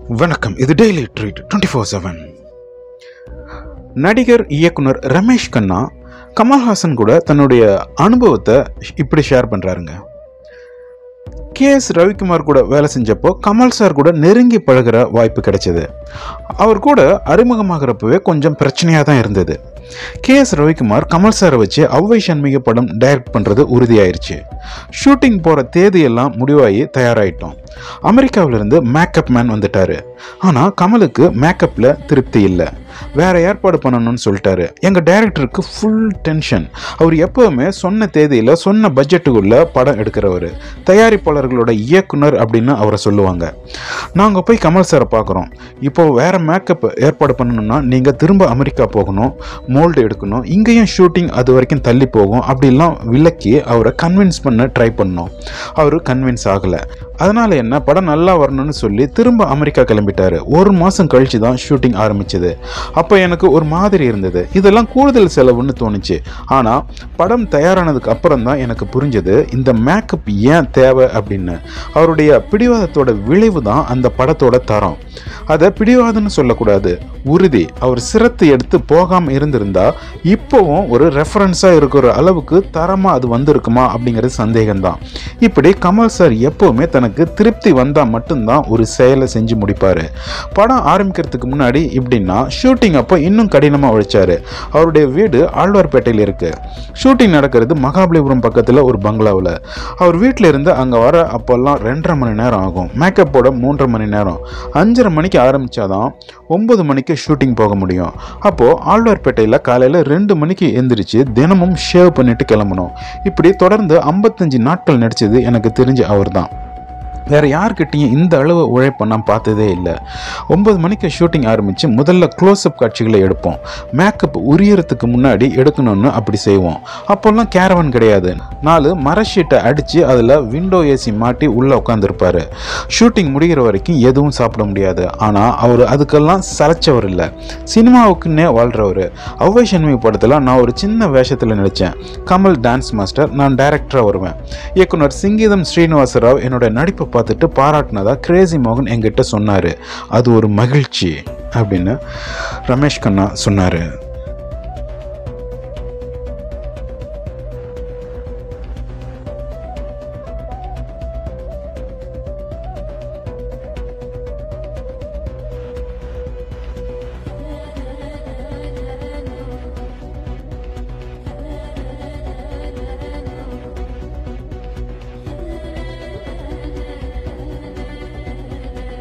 வணக்கம் இது daily treat twenty four seven நடிகர் இயக்குனர் ரமேஷ் கண்ணா கமல்ஹாசன் கூட தன்னுடைய அனுபவத்தை இப்படி ஷேர் பண்ணுறாருங்க கே எஸ் ரவிக்குமார் கூட வேலை செஞ்சப்போ கமல் சார் கூட நெருங்கி பழகுற வாய்ப்பு கிடைச்சது அவர் கூட அறிமுகமாகிறப்பவே கொஞ்சம் பிரச்சனையாக தான் இருந்தது கே எஸ் ரவிக்குமார் கமல் சாரை வச்சு அவ்வை சண்மிக படம் டைரக்ட் பண்ணுறது உறுதியாயிருச்சு ஷூட்டிங் போகிற தேதியெல்லாம் முடிவாகி தயாராகிட்டோம் அமெரிக்காவிலிருந்து மேக்கப் மேன் வந்துட்டாரு ஆனால் கமலுக்கு மேக்கப்பில் திருப்தி இல்லை வேற ஏற்பாடு பண்ணணும்னு சொல்லிட்டாரு எங்கள் டைரக்டருக்கு ஃபுல் டென்ஷன் அவர் எப்போவுமே சொன்ன தேதியில் சொன்ன பட்ஜெட்டுக்குள்ள படம் எடுக்கிறவர் தயாரிப்பாளர்களோட இயக்குனர் அப்படின்னு அவரை சொல்லுவாங்க நாங்கள் போய் கமல் சாரை பார்க்குறோம் இப்போ வேற மேக்கப் ஏற்பாடு பண்ணணும்னா நீங்கள் திரும்ப அமெரிக்கா போகணும் மோல்டு எடுக்கணும் இங்கேயும் ஷூட்டிங் அது வரைக்கும் தள்ளி போகும் அப்படிலாம் விலக்கி அவரை கன்வின்ஸ் பண்ண ட்ரை பண்ணோம் அவர் கன்வின்ஸ் ஆகலை அதனால என்ன படம் நல்லா வரணும்னு சொல்லி திரும்ப அமெரிக்கா கிளம்பிட்டாரு ஒரு மாதம் கழிச்சு தான் ஷூட்டிங் ஆரம்பிச்சது அப்போ எனக்கு ஒரு மாதிரி இருந்தது இதெல்லாம் கூடுதல் செலவுன்னு தோணுச்சு ஆனால் படம் தயாரானதுக்கு அப்புறம் தான் எனக்கு புரிஞ்சது இந்த மேக்கப் ஏன் தேவை அப்படின்னு அவருடைய பிடிவாதத்தோட விளைவு தான் அந்த படத்தோட தரம் அதை பிடிவாதம்னு சொல்லக்கூடாது உறுதி அவர் சிரத்து எடுத்து போகாமல் இருந்திருந்தா இப்போவும் ஒரு ரெஃபரன்ஸாக இருக்கிற அளவுக்கு தரமாக அது வந்திருக்குமா அப்படிங்கிறது சந்தேகம்தான் இப்படி கமல் சார் எப்போவுமே தனக்கு திருப்தி வந்தால் மட்டும்தான் ஒரு செயலை செஞ்சு முடிப்பார் படம் ஆரம்பிக்கிறதுக்கு முன்னாடி இப்படின்னா ஷூட்டிங் அப்போ இன்னும் கடினமாக உழைச்சாரு அவருடைய வீடு ஆழ்வார்பேட்டையில் இருக்கு ஷூட்டிங் நடக்கிறது மகாபலிபுரம் பக்கத்தில் ஒரு பங்களாவில் அவர் வீட்டில் இருந்து அங்கே வர அப்போல்லாம் ரெண்டரை மணி நேரம் ஆகும் மேக்கப்போட மூன்றரை மணி நேரம் அஞ்சரை மணிக்கு ஆரம்பித்தாதான் ஒம்பது மணிக்கு ஷூட்டிங் போக முடியும் அப்போது ஆழ்வார்பேட்டையில் காலையில் ரெண்டு மணிக்கு எந்திரிச்சு தினமும் ஷேவ் பண்ணிட்டு கிளம்பணும் இப்படி தொடர்ந்து ஐம்பத்தஞ்சு நாட்கள் நடிச்சது எனக்கு தெரிஞ்ச அவர் தான் வேற யார்கிட்டையும் இந்த அளவு உழைப்பை நான் பார்த்ததே இல்லை ஒன்பது மணிக்கு ஷூட்டிங் ஆரம்பித்து முதல்ல க்ளோஸ்அப் காட்சிகளை எடுப்போம் மேக்கப் உரியறதுக்கு முன்னாடி எடுக்கணும்னு அப்படி செய்வோம் அப்போல்லாம் கேரவன் கிடையாது நாலு மர ஷீட்டை அடித்து அதில் விண்டோ ஏசி மாட்டி உள்ளே உட்காந்துருப்பாரு ஷூட்டிங் முடிகிற வரைக்கும் எதுவும் சாப்பிட முடியாது ஆனால் அவர் அதுக்கெல்லாம் சளைச்சவர் இல்லை சினிமாவுக்குன்னே வாழ்கிறவர் ஔவை சண்முக படத்தில் நான் ஒரு சின்ன வேஷத்தில் நடித்தேன் கமல் டான்ஸ் மாஸ்டர் நான் டைரக்டராக வருவேன் இயக்குனர் சிங்கீதம் ஸ்ரீனிவாச ராவ் என்னோட நடிப்பை பார்த்துட்டு பாராட்டினதா கிரேசி மோகன் என்கிட்ட சொன்னார் அது ஒரு மகிழ்ச்சி அப்படின்னு ரமேஷ் கண்ணா சொன்னார்